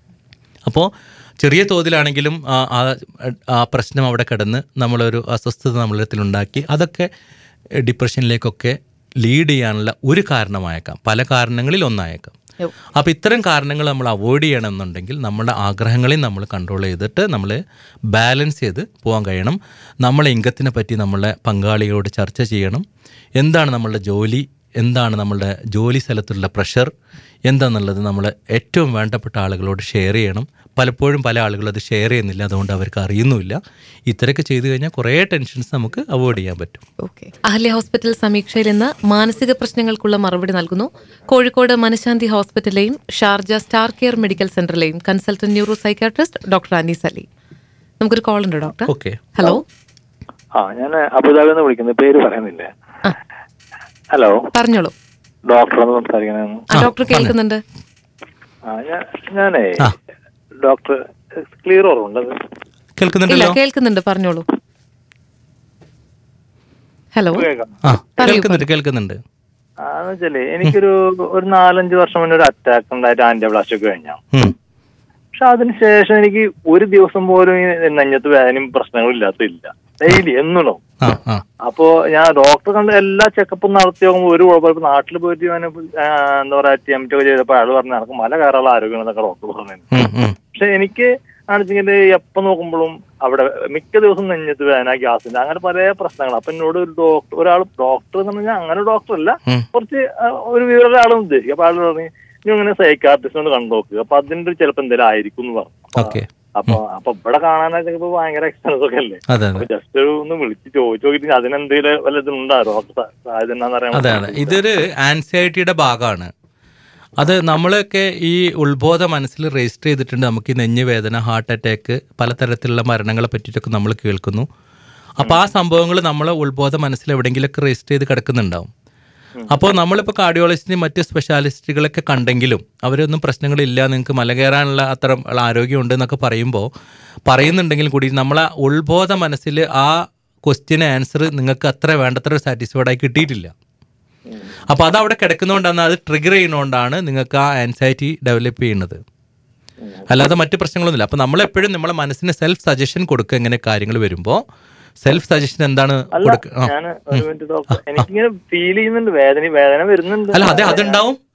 അപ്പോൾ ചെറിയ തോതിലാണെങ്കിലും ആ ആ- ആ പ്രശ്നം അവിടെ കിടന്ന് നമ്മളൊരു അസ്വസ്ഥത നമ്മളിടത്തിലുണ്ടാക്കി അതൊക്കെ ഡിപ്രഷനിലേക്കൊക്കെ ലീഡ് ചെയ്യാനുള്ള ഒരു കാരണമായേക്കാം പല കാരണങ്ങളിൽ ഒന്നായേക്കാം അപ്പോൾ ഇത്തരം കാരണങ്ങൾ നമ്മൾ അവോയ്ഡ് ചെയ്യണമെന്നുണ്ടെങ്കിൽ നമ്മുടെ ആഗ്രഹങ്ങളെയും നമ്മൾ കൺട്രോൾ ചെയ്തിട്ട് നമ്മൾ ബാലൻസ് ചെയ്ത് പോകാൻ കഴിയണം നമ്മളെ ഇംഗത്തിനെ പറ്റി നമ്മളെ പങ്കാളികളോട് ചർച്ച ചെയ്യണം എന്താണ് നമ്മളുടെ ജോലി എന്താണ് നമ്മളുടെ ജോലി സ്ഥലത്തുള്ള പ്രഷർ എന്താണെന്നുള്ളത് നമ്മൾ ഏറ്റവും വേണ്ടപ്പെട്ട ആളുകളോട് ഷെയർ ചെയ്യണം പലപ്പോഴും പല ആളുകളും അത് ഷെയർ ചെയ്യുന്നില്ല അതുകൊണ്ട് അവർക്ക് അറിയുന്നുമില്ല ഇത്രയൊക്കെ ചെയ്തു കഴിഞ്ഞാൽ കുറേ ടെൻഷൻസ് നമുക്ക് അവോയ്ഡ് ചെയ്യാൻ പറ്റും ഓക്കെ അഹല്യ ഹോസ്പിറ്റൽ സമീക്ഷയിൽ ഇന്ന് മാനസിക പ്രശ്നങ്ങൾക്കുള്ള മറുപടി നൽകുന്നു കോഴിക്കോട് മനഃശാന്തി ഹോസ്പിറ്റലിലെയും ഷാർജ സ്റ്റാർ കെയർ മെഡിക്കൽ സെന്ററിലെയും consultant neuro psychiatrist doctor Anees Ali നമുക്കൊരു കോൾ ഉണ്ട് ഡോക്ടർ ഓക്കെ ഹലോ ആ ഞാൻ അബുദാബിയിൽ നിന്ന് വിളിക്കുന്നത് പേര് പറയുന്നില്ല ഹലോ പറഞ്ഞോളൂ ഡോക്ടർ ഒന്ന് സംസാരിക്കണമെന്ന് ആ ഡോക്ടർ കേൾക്കുന്നുണ്ട് ആ ഞാൻ ഞാനേ ആ. ഡോക്ടർ ക്ലിയർ ഓർമ്മ ഇല്ല കേൾക്കുന്നുണ്ടല്ലോ കേൾക്കുന്നുണ്ട് പറഞ്ഞോളൂ ഹലോ കേൾക്കാം ആ പറയൂ, കേൾക്കുന്നുണ്ട് കേൾക്കുന്നുണ്ട് ആ എന്ന് വെച്ചാലേ എനിക്കൊരു ഒരു നാലഞ്ച് വർഷം മുന്നേ ഒരു അറ്റാക്ക് ഉണ്ടായിട്ട് ആന്റിബിളാസ്റ്റ് ഒക്കെ കഴിഞ്ഞാ ഉം. പക്ഷെ അതിനുശേഷം എനിക്ക് ഒരു ദിവസം പോലും ഈ നെഞ്ഞത്ത് വേദനയും പ്രശ്നങ്ങളും ഇല്ലാത്തില്ല ഡെയിലി എന്നുള്ളൂ ആ ആ അപ്പോ ഞാൻ ഡോക്ടർ കണ്ട് എല്ലാ ചെക്കപ്പും നടത്തി നോക്കുമ്പോൾ ഒരു കുഴപ്പമില്ല നാട്ടിൽ പോയിട്ട് ഞാൻ ആ, എന്താ പറയാ ടി എം ടി ഒക്കെ ചെയ്തപ്പോൾ അയാൾ പറഞ്ഞു നടക്കും മല കയറാനുള്ള ആരോഗ്യം എന്നൊക്കെ ഡോക്ടർ പറഞ്ഞു ഉം, ഉം. പക്ഷെ എനിക്ക് ആണെച്ചെങ്കിൽ എപ്പോ നോക്കുമ്പോഴും അവിടെ മിക്ക ദിവസം നെഞ്ഞത്ത് വേദന ഗ്യാസിന്റെ അങ്ങനെ പല പ്രശ്നങ്ങൾ അപ്പൊ എന്നോട് ഒരു ഡോക്ടർ ഒരാൾ ഡോക്ടർ എന്ന് പറഞ്ഞാൽ അങ്ങനെ ഡോക്ടർ അല്ല ഉം. കുറച്ച് ആ, ഒരു വിവരം ഒരാളും ഉദ്ദേശിക്കും അപ്പൊ ആൾ പറഞ്ഞു നീ ഇങ്ങനെ സൈക്കാട്രിസ്റ്റിനോട് കണ്ടു നോക്കുക അപ്പൊ അതിന്റെ ഒരു ചിലപ്പോ എന്തെങ്കിലും ആയിരിക്കും എന്ന് പറഞ്ഞു അപ്പൊ- ഓക്കെ അപ്പൊ അപ്പൊ ഇവിടെ കാണാനൊക്കെ ഇപ്പൊ ഭയങ്കര എക്സ്പെൻസ് ഒക്കെ അല്ലേ അതെ അപ്പൊ അതെ ജസ്റ്റ് ഒരു ഒന്ന് വിളിച്ച് ചോദിച്ചു നോക്കിട്ട് അതിനെന്തെങ്കിലും വല്ല ഇതുണ്ടോ ഡോക്ടർ സാധ്യത എന്നാന്ന് അറിയാൻ അതെ അതെ ഇതൊരു ആൻസൈറ്റിയുടെ ഭാഗമാണ് അത് നമ്മളൊക്കെ ഈ ഉത്ബോധ മനസ്സിൽ രജിസ്റ്റർ ചെയ്തിട്ടുണ്ട് നമുക്ക് ഈ നെഞ്ഞ് വേദന ഹാർട്ട് അറ്റാക്ക് പലതരത്തിലുള്ള മരണങ്ങളെ പറ്റിയിട്ടൊക്കെ നമ്മൾ കേൾക്കുന്നു അപ്പോൾ ആ സംഭവങ്ങൾ നമ്മളെ ഉത്ബോധ മനസ്സിൽ എവിടെയെങ്കിലുമൊക്കെ രജിസ്റ്റർ ചെയ്ത് കിടക്കുന്നുണ്ടാവും അപ്പോൾ നമ്മളിപ്പോൾ കാർഡിയോളജിസ്റ്റിനും മറ്റ് സ്പെഷ്യാലിസ്റ്റുകളൊക്കെ കണ്ടെങ്കിലും അവരൊന്നും പ്രശ്നങ്ങളില്ല നിങ്ങൾക്ക് മല കയറാനുള്ള അത്ര ആരോഗ്യമുണ്ട് എന്നൊക്കെ പറയുമ്പോൾ പറയുന്നുണ്ടെങ്കിൽ കൂടി നമ്മളെ ഉത്ബോധ മനസ്സിൽ ആ ക്വസ്റ്റ്യന് ആൻസർ നിങ്ങൾക്ക് അത്ര വേണ്ടത്ര സാറ്റിസ്ഫൈഡ് ആയി കിട്ടിയിട്ടില്ല അപ്പോൾ അത് അവിടെ കിടക്കുന്നതുകൊണ്ടാണ് അത് ട്രിഗർ ചെയ്യുന്നതുകൊണ്ടാണ് നിങ്ങൾക്ക് ആ ആൻസൈറ്റി ഡെവലപ്പ് ചെയ്യുന്നത് അല്ലാതെ മറ്റു പ്രശ്നങ്ങളൊന്നുമില്ല അപ്പോൾ നമ്മളെപ്പോഴും നമ്മളെ മനസ്സിന് സെൽഫ് സജഷൻ കൊടുക്കുക ഇങ്ങനെ കാര്യങ്ങൾ വരുമ്പോൾ സെൽഫ് സജഷൻ എന്താണ് അല്ല കൊടുക്കുക ആ. ഞാൻ ഒരു മിനിറ്റ് ഡോക്ടർ എനിക്കിങ്ങനെ ഫീൽ ചെയ്യുന്നുണ്ട് വേദന വേദന വരുന്നുണ്ട് അല്ല അതെ അതുണ്ടാവും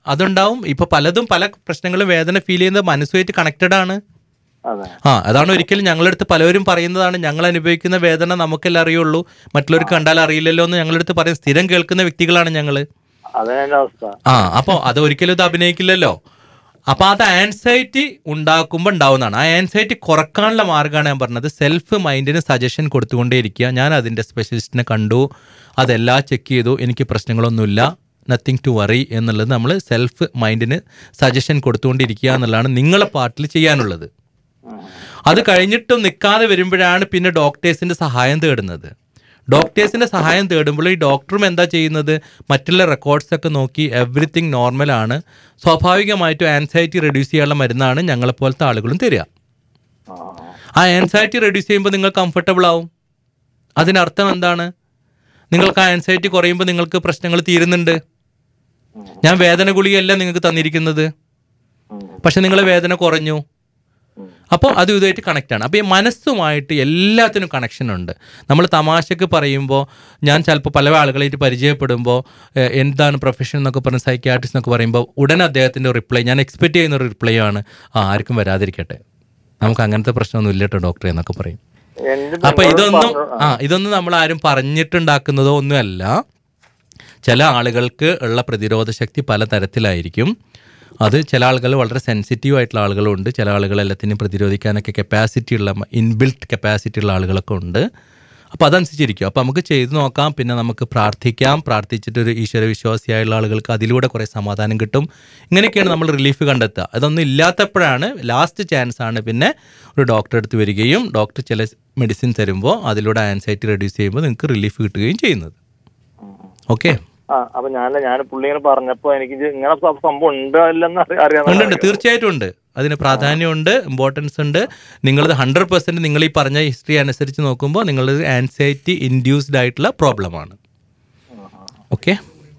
അതുണ്ടാവും ഇപ്പൊ പലതും പല പ്രശ്നങ്ങളും വേദന ഫീൽ ചെയ്യുന്നത് മനസ്സുമായിട്ട് കണക്റ്റഡ് ആണ് അതെ ആ അതാണ് ഒരിക്കലും ഞങ്ങളടുത്ത് പലവരും പറയുന്നതാണ് ഞങ്ങൾ അനുഭവിക്കുന്ന വേദന നമുക്കെല്ലാം അറിയുള്ളൂ മറ്റുള്ളവർക്ക് കണ്ടാൽ അറിയില്ലല്ലോ എന്ന് ഞങ്ങളടുത്ത് പറയും സ്ഥിരം കേൾക്കുന്ന വ്യക്തികളാണ് ഞങ്ങള് അതാണ് എന്റെ അവസ്ഥ ആ അപ്പോൾ അത് ഒരിക്കലും ഇത് അഭിനയിക്കില്ലല്ലോ അപ്പൊ അത് ആൻസൈറ്റി ഉണ്ടാക്കുമ്പോൾ ഉണ്ടാവുന്നതാണ് ആ ആൻസൈറ്റി കുറക്കാനുള്ള മാർഗ്ഗമാണ് ഞാൻ പറഞ്ഞത് സെൽഫ് മൈൻഡിന് സജഷൻ കൊടുത്തുകൊണ്ടേയിരിക്കുക ഞാൻ അതിന്റെ സ്പെഷ്യലിസ്റ്റിനെ കണ്ടു അതെല്ലാം ചെക്ക് ചെയ്തു എനിക്ക് പ്രശ്നങ്ങളൊന്നുമില്ല നത്തിങ് ടു വറി എന്നുള്ളത് നമ്മൾ സെൽഫ് മൈൻഡിന് സജഷൻ കൊടുത്തുകൊണ്ടിരിക്കുക എന്നുള്ളതാണ് നിങ്ങളെ പാർട്ടിൽ ചെയ്യാനുള്ളത് അത് കഴിഞ്ഞിട്ടും നിൽക്കാതെ വരുമ്പോഴാണ് പിന്നെ ഡോക്ടേഴ്സിന്റെ സഹായം തേടുന്നത് ഡോക്ടേഴ്സിന്റെ സഹായം തേടുമ്പോൾ ഈ ഡോക്ടറും എന്താ ചെയ്യുന്നത് മറ്റുള്ള റെക്കോർഡ്സ് ഒക്കെ നോക്കി എവറിത്തിങ് നോർമലാണ് സ്വാഭാവികമായിട്ടും ആൻസൈറ്റി റെഡ്യൂസ് ചെയ്യാനുള്ള മരുന്നാണ് ഞങ്ങളെപ്പോലത്തെ ആളുകളും തരിക ആ ആൻസൈറ്റി റെഡ്യൂസ് ചെയ്യുമ്പോൾ നിങ്ങൾ കംഫർട്ടബിൾ ആവും അതിനർത്ഥം എന്താണ് നിങ്ങൾക്ക് ആ ആൻസൈറ്റി കുറയുമ്പോൾ നിങ്ങൾക്ക് പ്രശ്നങ്ങൾ തീരുന്നുണ്ട് ഞാൻ വേദന ഗുളികയല്ല നിങ്ങൾക്ക് തന്നിരിക്കുന്നത് പക്ഷെ നിങ്ങളെ വേദന കുറഞ്ഞു അപ്പോൾ അത് ഇതുമായിട്ട് കണക്റ്റ് ആണ് അപ്പോൾ ഈ മനസ്സുമായിട്ട് എല്ലാത്തിനും കണക്ഷൻ ഉണ്ട് നമ്മൾ തമാശക്ക് പറയുമ്പോൾ ഞാൻ ചിലപ്പോൾ പല ആളുകളായിട്ട് പരിചയപ്പെടുമ്പോൾ ഏഹ്, എന്താണ് പ്രൊഫഷൻ എന്നൊക്കെ പറഞ്ഞ് സൈക്യാട്രിസ്റ്റ് എന്നൊക്കെ പറയുമ്പോൾ ഉടനെ അദ്ദേഹത്തിൻ്റെ റിപ്ലൈ ഞാൻ എക്സ്പെക്ട് ചെയ്യുന്ന ഒരു റിപ്ലൈ ആണ് ആ ആർക്കും വരാതിരിക്കട്ടെ നമുക്ക് അങ്ങനത്തെ പ്രശ്നമൊന്നും ഇല്ല കേട്ടോ ഡോക്ടറെ എന്നൊക്കെ പറയും എന്റെ അപ്പൊ പെങ്ങളോട് ഇതൊന്നും പറഞ്ഞു, ആ ഇതൊന്നും നമ്മൾ ആരും പറഞ്ഞിട്ടുണ്ടാക്കുന്നതോ ഒന്നുമല്ല ചില ആളുകൾക്ക് ഉള്ള പ്രതിരോധ ശക്തി പല തരത്തിലായിരിക്കും അത് ചില ആളുകൾ വളരെ സെൻസിറ്റീവ് ആയിട്ടുള്ള ആളുകളുണ്ട് ചില ആളുകൾ എല്ലാത്തിനും പ്രതിരോധിക്കാനൊക്കെ കപ്പാസിറ്റി ഉള്ള ഇൻബിൽറ്റ് കപ്പാസിറ്റി ഉള്ള ആളുകളൊക്കെ ഉണ്ട് അപ്പോൾ അതനുസരിച്ചിരിക്കും അപ്പോൾ നമുക്ക് ചെയ്തു നോക്കാം പിന്നെ നമുക്ക് പ്രാർത്ഥിക്കാം പ്രാർത്ഥിച്ചിട്ട് ഒരു ഈശ്വര വിശ്വാസിയായുള്ള ആളുകൾക്ക് അതിലൂടെ കുറേ സമാധാനം കിട്ടും ഇങ്ങനെയൊക്കെയാണ് നമ്മൾ റിലീഫ് കണ്ടെത്തുക അതൊന്നും ഇല്ലാത്തപ്പോഴാണ് ലാസ്റ്റ് ചാൻസ് ആണ് പിന്നെ ഒരു ഡോക്ടറെ അടുത്ത് വരികയും ഡോക്ടർ ചില മെഡിസിൻ തരുമ്പോൾ അതിലൂടെ ആൻസൈറ്റി റെഡ്യൂസ് ചെയ്യുമ്പോൾ നിങ്ങൾക്ക് റിലീഫ് കിട്ടുകയും ചെയ്യുന്നത് ഓക്കെ ആ അപ്പൊ ഞാൻ ഞാൻ പുള്ളി ഇങ്ങനെ പറഞ്ഞപ്പോ എനിക്ക് ഇത് ഇങ്ങനെ സ- സംഭവം ഉണ്ടോ ഇല്ലെന്ന് അറി- അറിയാൻ ഉണ്ട് ഉണ്ട് തീർച്ചയായിട്ടും ഉണ്ട് അതിന് പ്രാധാന്യമുണ്ട് ഇമ്പോർട്ടൻസ് ഉണ്ട് നിങ്ങളത് ഹൺഡ്രഡ് പെർസെന്റ് നിങ്ങൾ ഈ പറഞ്ഞ ഹിസ്റ്ററി അനുസരിച്ച് നോക്കുമ്പോൾ നിങ്ങളത് ആൻസൈറ്റി ഇൻഡ്യൂസ്ഡ് ആയിട്ടുള്ള പ്രോബ്ലമാണ് ഓക്കെ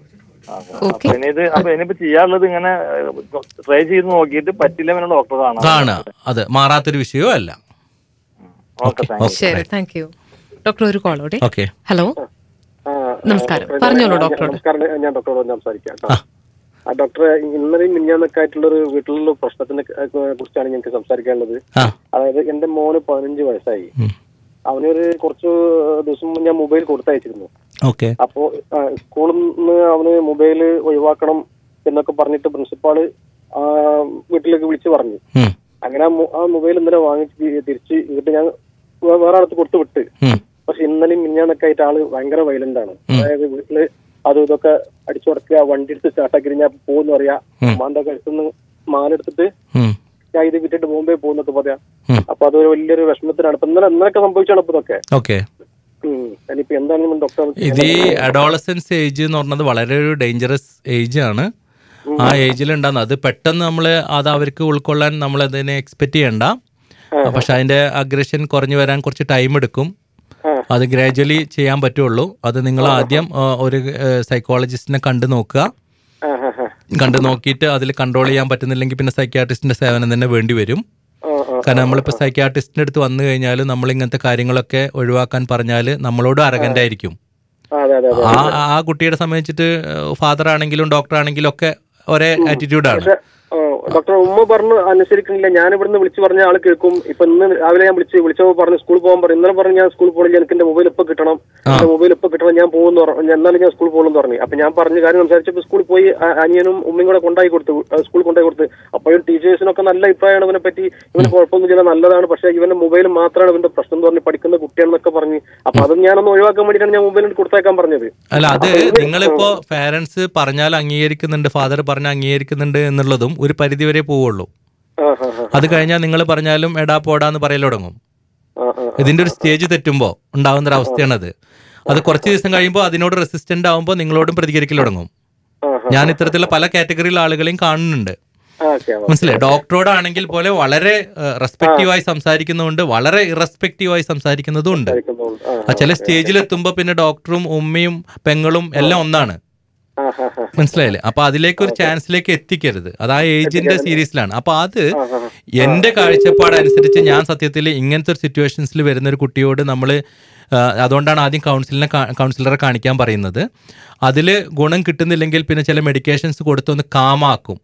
ഓക്കെ അപ്പൊ ഇനി ഇത് അപ്പൊ ഇനിയിപ്പോ ചെയ്യാനുള്ളത് ഇങ്ങനെ ട്രൈ ചെയ്ത് നോക്കിയിട്ട് പറ്റില്ല പിന്നെ ഡോക്ടറെ കാണാം കാണുക അത് മാറാത്തൊരു വിഷയവും അല്ല ഓക്കെ താങ്ക് യു ശരി താങ്ക് യു ഡോക്ടർ ഒരു കോളോടെ ഓക്കെ ഹലോ നമസ്കാരം പറഞ്ഞോളൂ ഡോക്ടറോട് നമസ്കാരം ഞാൻ ഡോക്ടറോട് സംസാരിക്കാം കേട്ടോ ആ ഡോക്ടറെ ഇന്നലെയും മിഞ്ഞാന്നൊക്കെ ആയിട്ടുള്ള ഒരു വീട്ടിലുള്ള പ്രശ്നത്തിനെ കുറിച്ചാണ് ഞങ്ങൾക്ക് സംസാരിക്കാനുള്ളത് ആ അതായത് എന്റെ മോന് പതിനഞ്ച് വയസ്സായി ഉം. അവനൊരു കുറച്ച് ദിവസം മുമ്പ് ഞാൻ മൊബൈൽ കൊടുത്തയച്ചിരുന്നു ഓക്കെ അപ്പോ ആ, സ്കൂളിൽ നിന്ന് അവന് മൊബൈൽ ഒഴിവാക്കണം എന്നൊക്കെ പറഞ്ഞിട്ട് പ്രിൻസിപ്പാള് ആ, വീട്ടിലേക്ക് വിളിച്ചു പറഞ്ഞു ഉം. അങ്ങനെ ആ മൊ- ആ മൊബൈൽ ഇന്നലെ വാങ്ങിച്ച് തി- തിരിച്ച് ഇങ്ങോട്ട് ഞാൻ വേ- വേറെ ആളത്ത് കൊടുത്തു വിട്ട് ഉം. പക്ഷെ ഇന്നലെയും മിഞ്ഞാന്നൊക്കെ ആയിട്ട് ആള് ഭയങ്കര വയലന്റ് ആണ് അതായത് വീട്ടില് അതും ഇതൊക്കെ അടിച്ചു കൊടുക്കുക വണ്ടി എടുത്ത് സ്റ്റാർട്ടാക്കി ഞാൻ പോകുന്നു പറയാ അമ്മാന്റെ കഴുത്തുനിന്ന് മാലെടുത്തിട്ട് ഉം. ഞാൻ ഇത് വിട്ടിട്ട് ബോംബെ പോകുന്നൊക്കെ പറയാം ഉം. അപ്പൊ അതൊരു വലിയൊരു വിഷമത്തിനാണ് ഇപ്പൊ ഇന്നലെ ഇന്നലൊക്കെ സംഭവിച്ചാണ് ഇപ്പൊ ഇതൊക്കെ ഓക്കെ ഉം. ഇനിയിപ്പോ എന്താണെങ്കിലും ഡോക്ടർ ഇത് ഈ അഡോളസൻസ് ഏജ് എന്ന് പറഞ്ഞത് വളരെ ഒരു ഡേഞ്ചറസ് ഏജ് ആണ് ആ ഏജിൽ ഉണ്ടാകുന്നത് അത് പെട്ടെന്ന് നമ്മൾ അത് അവർക്ക് ഉൾക്കൊള്ളാൻ നമ്മൾ അതിനെ എക്സ്പെക്ട് ചെയ്യണ്ട പക്ഷെ അതിന്റെ അഗ്രഷൻ കുറഞ്ഞു വരാൻ കുറച്ച് ടൈം എടുക്കും അത് ഗ്രാജുവലി ചെയ്യാൻ പറ്റുള്ളൂ അത് നിങ്ങൾ ആദ്യം ആ, ഒരു സൈക്കോളജിസ്റ്റിനെ കണ്ടു നോക്കുക ആ, ആ, ആ. കണ്ടു നോക്കിയിട്ട് അതിൽ കൺട്രോൾ ചെയ്യാൻ പറ്റുന്നില്ലെങ്കിൽ പിന്നെ സൈക്യാട്രിസ്റ്റിന്റെ സേവനം തന്നെ വേണ്ടി വരും ആ, ആ. കാരണം നമ്മളിപ്പോൾ സൈക്യാട്രിസ്റ്റിന്റെ അടുത്ത് വന്നു കഴിഞ്ഞാൽ നമ്മൾ ഇങ്ങനത്തെ കാര്യങ്ങളൊക്കെ ഒഴിവാക്കാൻ പറഞ്ഞാൽ നമ്മളോട് അരകന്റ് ആയിരിക്കും ആ, അതെ അതെ അതെ ആ ആ കുട്ടിയുടെ സംബന്ധിച്ചിട്ട് ഫാദർ ആണെങ്കിലും ഡോക്ടർ ആണെങ്കിലും ഒക്കെ ഒരേ ആറ്റിറ്റ്യൂഡാണ് ആ, ഡോക്ടർ ഉമ്മ പറഞ്ഞു അനുസരിക്കുന്നില്ല ഞാൻ ഇവിടുന്ന് വിളിച്ചു പറഞ്ഞ ആള് കേൾക്കും ഇപ്പൊ ഇന്ന് രാവിലെ ഞാൻ വിളിച്ച് വിളിച്ചപ്പോ പറഞ്ഞു സ്കൂളിൽ പോകാൻ പറഞ്ഞു ഇന്നലെ പറഞ്ഞു ഞാൻ സ്കൂളിൽ പോകണില്ല എനിക്ക് എന്റെ മൊബൈൽ ഇപ്പൊ കിട്ടണം എന്റെ മൊബൈൽ ഇപ്പൊ കിട്ടണം ഞാൻ പോകുന്നു പറഞ്ഞു എന്നാലും ഞാൻ സ്കൂളിൽ പോകുന്നു പറഞ്ഞു അപ്പൊ ഞാൻ പറഞ്ഞ കാര്യം സംസാരിച്ചപ്പോ സ്കൂളിൽ പോയി അ- അനിയനും ഉമ്മയും കൂടെ കൊണ്ടായി കൊടുത്തു ആ, സ്കൂളിൽ കൊണ്ടായി കൊടുത്ത് അപ്പോഴും ടീച്ചേഴ്സിനൊക്കെ നല്ല അഭിപ്രായമാണ് ഇവനെ പറ്റി ഇവന് കുഴപ്പമൊന്നുമില്ല നല്ലതാണ് പക്ഷേ ഇവന്റെ മൊബൈൽ മാത്രമാണ് ഇവന്റെ പ്രശ്നം എന്ന് പറഞ്ഞ് പഠിക്കുന്ന കുട്ടിയാണെന്നൊക്കെ പറഞ്ഞ് അപ്പൊ അത് ഞാനൊന്ന് ഒഴിവാക്കാൻ വേണ്ടിയിട്ടാണ് ഞാൻ മൊബൈൽ കൊടുത്തേക്കാൻ പറഞ്ഞത് അല്ല അത് നിങ്ങളിപ്പോ പാരന്റ്സ് പറഞ്ഞാൽ അംഗീകരിക്കുന്നുണ്ട് ഫാദർ പറഞ്ഞാൽ അംഗീകരിക്കുന്നുണ്ട് എന്നുള്ളതും ഒരു പരിധി വരെ പോവുള്ളൂ ആ ആ ആ അത് കഴിഞ്ഞാൽ നിങ്ങൾ പറഞ്ഞാലും എടാ പോടാന്ന് പറയൽ തുടങ്ങും ആ ആ ഇതിന്റെ ഒരു സ്റ്റേജ് തെറ്റുമ്പോൾ ഉണ്ടാവുന്ന ഒരു അവസ്ഥയാണത് അത് കുറച്ച് ദിവസം കഴിയുമ്പോൾ അതിനോട് റെസിസ്റ്റന്റ് ആവുമ്പോൾ നിങ്ങളോടും പ്രതികരിക്കൽ തുടങ്ങും ആ ഞാൻ ഇത്തരത്തിലുള്ള പല കാറ്റഗറിയിലുള്ള ആളുകളെയും കാണുന്നുണ്ട് ആ ഓക്കെ മനസ്സിലായി ഡോക്ടറോടാണെങ്കിൽ പോലെ വളരെ റെസ്പെക്റ്റീവായി സംസാരിക്കുന്നുണ്ട് വളരെ ഇറസ്പെക്റ്റീവായി സംസാരിക്കുന്നതും ഉണ്ട് ആ ആ ചില സ്റ്റേജിൽ എത്തുമ്പോൾ പിന്നെ ഡോക്ടറും ഉമ്മയും പെങ്ങളും എല്ലാം ഒന്നാണ് ആ ആ ആ മനസ്സിലായില്ലേ അപ്പൊ അതിലേക്ക് ഒരു ചാൻസിലേക്ക് എത്തിക്കരുത് അത് ആ ഏജിന്റെ സീരീസിലാണ് അപ്പൊ അത് എന്റെ കാഴ്ചപ്പാട് അനുസരിച്ച് ഞാൻ സത്യത്തിൽ ഇങ്ങനത്തെ ഒരു സിറ്റുവേഷൻസിൽ വരുന്ന ഒരു കുട്ടിയോട് നമ്മൾ ആ, അതുകൊണ്ടാണ് ആദ്യം കൗൺസിലിനെ കാ- കൗൺസിലറെ കാണിക്കാൻ പറയുന്നത് അതിൽ ഗുണം കിട്ടുന്നില്ലെങ്കിൽ പിന്നെ ചില മെഡിക്കേഷൻസ് കൊടുത്തൊന്ന് കാമാക്കും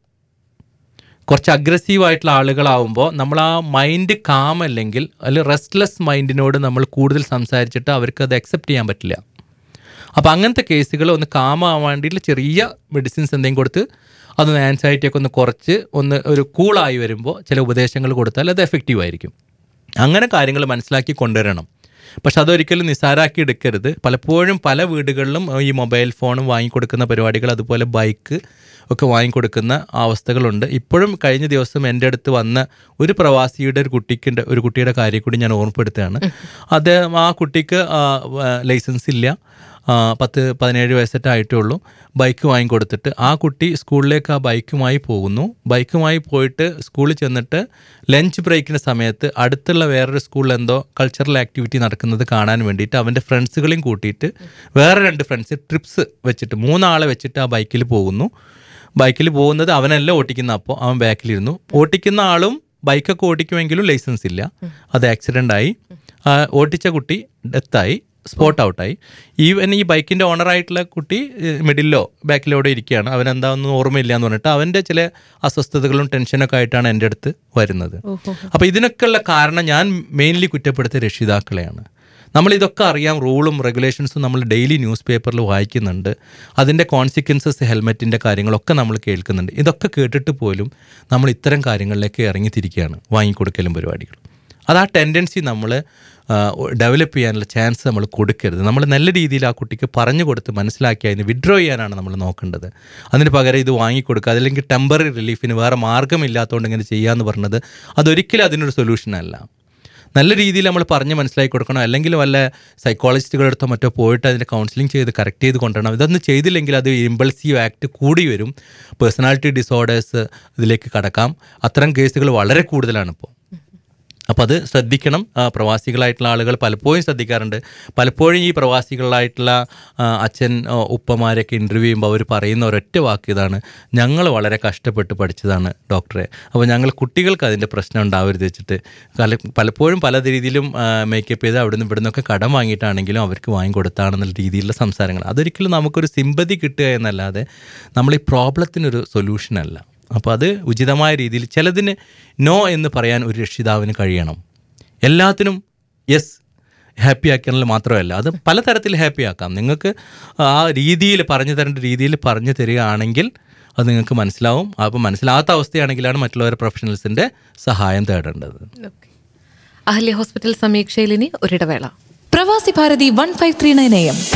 കുറച്ച് അഗ്രസീവ് ആയിട്ടുള്ള ആളുകളാവുമ്പോൾ നമ്മൾ ആ മൈൻഡ് കാം അല്ലെങ്കിൽ അല്ലെങ്കിൽ റെസ്റ്റ്ലെസ് മൈൻഡിനോട് നമ്മൾ കൂടുതൽ സംസാരിച്ചിട്ട് അവർക്ക് അത് അക്സെപ്റ്റ് ചെയ്യാൻ പറ്റില്ല അപ്പോൾ അങ്ങനത്തെ കേസുകൾ ഒന്ന് കാം ആവാൻ വേണ്ടിയിട്ട് ചെറിയ മെഡിസിൻസ് എന്തെങ്കിലും കൊടുത്ത് അതൊന്ന് ആൻസൈറ്റി ഒക്കെ ഒന്ന് കുറച്ച് ഒന്ന് ഒരു കൂളായി വരുമ്പോൾ ചില ഉപദേശങ്ങൾ കൊടുത്താൽ അത് എഫക്റ്റീവ് ആയിരിക്കും അങ്ങനെ കാര്യങ്ങൾ മനസ്സിലാക്കി കൊണ്ടുവരണം പക്ഷെ അതൊരിക്കലും നിസ്സാരാക്കി എടുക്കരുത് പലപ്പോഴും പല വീടുകളിലും ഈ മൊബൈൽ ഫോണും വാങ്ങിക്കൊടുക്കുന്ന പരിപാടികൾ അതുപോലെ ബൈക്ക് ഒക്കെ വാങ്ങിക്കൊടുക്കുന്ന അവസ്ഥകളുണ്ട് ഇപ്പോഴും കഴിഞ്ഞ ദിവസം എൻ്റെ അടുത്ത് വന്ന ഒരു പ്രവാസിയുടെ ഒരു കുട്ടിക്ക് ഒരു കുട്ടിയുടെ കാര്യം കൂടി ഞാൻ ഓർമ്മപ്പെടുത്തുകയാണ് അത് ആ കുട്ടിക്ക് ആ, വ- ലൈസൻസ് ഇല്ല ആ, പത്ത് പതിനേഴ് വയസ്സൊക്കെ ആയിട്ടേ ഉള്ളൂ ബൈക്ക് വാങ്ങിക്കൊടുത്തിട്ട് ആ കുട്ടി സ്കൂളിലേക്ക് ആ ബൈക്കുമായി പോകുന്നു ബൈക്കുമായി പോയിട്ട് സ്കൂളിൽ ചെന്നിട്ട് ലഞ്ച് ബ്രേക്കിന് സമയത്ത് അടുത്തുള്ള വേറൊരു സ്കൂളിൽ എന്തോ കൾച്ചറൽ ആക്ടിവിറ്റി നടക്കുന്നത് കാണാൻ വേണ്ടിയിട്ട് അവൻ്റെ ഫ്രണ്ട്സുകളെയും കൂട്ടിയിട്ട് വേറെ രണ്ട് ഫ്രണ്ട്സ് ട്രിപ്സ് വെച്ചിട്ട് മൂന്നാളെ വെച്ചിട്ട് ആ ബൈക്കിൽ പോകുന്നു ബൈക്കിൽ പോകുന്നത് അവനല്ല ഓട്ടിക്കുന്ന അപ്പോൾ അവൻ ബാക്കിലിരുന്നു ഓട്ടിക്കുന്ന ആളും ബൈക്കൊക്കെ ഓടിക്കുമെങ്കിലും ലൈസൻസ് ഇല്ല അത് ആക്സിഡൻ്റ് ആയി ആ, ഓട്ടിച്ച കുട്ടി ഡെത്തായി സ്പോട്ട് ഔട്ടായി ഈവൻ ഈ ബൈക്കിൻ്റെ ഓണറായിട്ടുള്ള കുട്ടി മിഡിലോ ബാക്കിലോ ഇവിടെ ഇരിക്കുകയാണ് അവനെന്താണെന്ന് ഓർമ്മയില്ല എന്ന് പറഞ്ഞിട്ട് അവൻ്റെ ചില അസ്വസ്ഥതകളും ടെൻഷനൊക്കെ ആയിട്ടാണ് എൻ്റെ അടുത്ത് വരുന്നത് അപ്പോൾ ഇതിനൊക്കെയുള്ള കാരണം ഞാൻ മെയിൻലി കുറ്റപ്പെടുത്തിയ രക്ഷിതാക്കളെയാണ് നമ്മൾ ഇതൊക്കെ അറിയാം റൂളും റെഗുലേഷൻസും നമ്മൾ ഡെയിലി ന്യൂസ് പേപ്പറിൽ വായിക്കുന്നുണ്ട് അതിൻ്റെ കോൺസിക്വൻസസ് ഹെൽമെറ്റിൻ്റെ കാര്യങ്ങളൊക്കെ നമ്മൾ കേൾക്കുന്നുണ്ട് ഇതൊക്കെ കേട്ടിട്ട് പോലും നമ്മൾ ഇത്തരം കാര്യങ്ങളിലേക്ക് ഇറങ്ങിത്തിരിക്കുകയാണ് വാങ്ങിക്കൊടുക്കലും പരിപാടികൾ അത് ആ ടെൻഡൻസി നമ്മൾ ഡെവലപ്പ് ചെയ്യാനുള്ള ചാൻസ് നമ്മൾ കൊടുക്കരുത് നമ്മൾ നല്ല രീതിയിൽ ആ കുട്ടിക്ക് പറഞ്ഞു കൊടുത്ത് മനസ്സിലാക്കി അതിന് വിഡ്രോ ചെയ്യാനാണ് നമ്മൾ നോക്കേണ്ടത് അതിന് പകരം ഇത് വാങ്ങിക്കൊടുക്കുക അതല്ലെങ്കിൽ ടെമ്പററി റിലീഫിന് വേറെ മാർഗ്ഗമില്ലാത്തതുകൊണ്ട് ഇങ്ങനെ ചെയ്യാമെന്ന് പറഞ്ഞത് അതൊരിക്കലും അതിനൊരു സൊല്യൂഷൻ അല്ല നല്ല രീതിയിൽ നമ്മൾ പറഞ്ഞ് മനസ്സിലാക്കി കൊടുക്കണം അല്ലെങ്കിൽ വല്ല സൈക്കോളജിസ്റ്റുകളുടെ അടുത്തോ മറ്റോ പോയിട്ട് അതിൻ്റെ കൗൺസിലിംഗ് ചെയ്ത് കറക്റ്റ് ചെയ്ത് കൊണ്ടുവരണം ഇതൊന്നും ചെയ്തില്ലെങ്കിൽ അത് ഇമ്പൾസീവ് ആക്ട് കൂടി വരും പേഴ്സണാലിറ്റി ഡിസോർഡേഴ്സ് ഇതിലേക്ക് കടക്കാം അത്തരം കേസുകൾ വളരെ കൂടുതലാണ് ഇപ്പോൾ അപ്പോൾ അത് ശ്രദ്ധിക്കണം ആ, പ്രവാസികളായിട്ടുള്ള ആളുകൾ പലപ്പോഴും ശ്രദ്ധിക്കാറുണ്ട് പലപ്പോഴും ഈ പ്രവാസികളായിട്ടുള്ള ആ, അച്ഛൻ ആ, ഉപ്പമാരെയൊക്കെ ഇൻ്റർവ്യൂ ചെയ്യുമ്പോൾ അവർ പറയുന്ന ഒരൊറ്റ വാക്ക് ഇതാണ് ഞങ്ങൾ വളരെ കഷ്ടപ്പെട്ട് പഠിച്ചതാണ് ഡോക്ടറെ അപ്പോൾ ഞങ്ങൾ കുട്ടികൾക്ക് അതിൻ്റെ പ്രശ്നം ഉണ്ടാവരുത് വെച്ചിട്ട് പല പലപ്പോഴും പല രീതിയിലും മേക്കപ്പ് ചെയ്ത് അവിടെ നിന്ന് ഇവിടെ നിന്നൊക്കെ കടം വാങ്ങിയിട്ടാണെങ്കിലും അവർക്ക് വാങ്ങിക്കൊടുത്താണെന്നുള്ള രീതിയിലുള്ള സംസാരങ്ങൾ അതൊരിക്കലും നമുക്കൊരു സിമ്പതി കിട്ടുക എന്നല്ലാതെ നമ്മൾ ഈ പ്രോബ്ലത്തിനൊരു സൊല്യൂഷനല്ല അപ്പോൾ അത് ഉചിതമായ രീതിയിൽ ചിലതിന് നോ എന്ന് പറയാൻ ഒരു രക്ഷിതാവിന് കഴിയണം എല്ലാത്തിനും യെസ് ഹാപ്പി ആക്കണമെങ്കിൽ മാത്രമല്ല അത് പലതരത്തിൽ ഹാപ്പി ആക്കാം നിങ്ങൾക്ക് ആ രീതിയിൽ പറഞ്ഞു തരേണ്ട രീതിയിൽ പറഞ്ഞു തരികയാണെങ്കിൽ അത് നിങ്ങൾക്ക് മനസ്സിലാവും അപ്പോൾ മനസ്സിലാകാത്ത അവസ്ഥയാണെങ്കിലാണ് മറ്റുള്ളവരുടെ പ്രൊഫഷണൽസിൻ്റെ സഹായം തേടേണ്ടത് ഓക്കെ അഹല്യ ഹോസ്പിറ്റൽ സമീക്ഷയിൽ ഇനി ഒരിടവേള Pravasi Bharathi one five three nine A M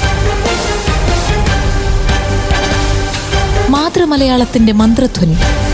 മാതൃമലയാളത്തിന്റെ മന്ത്രധ്വനി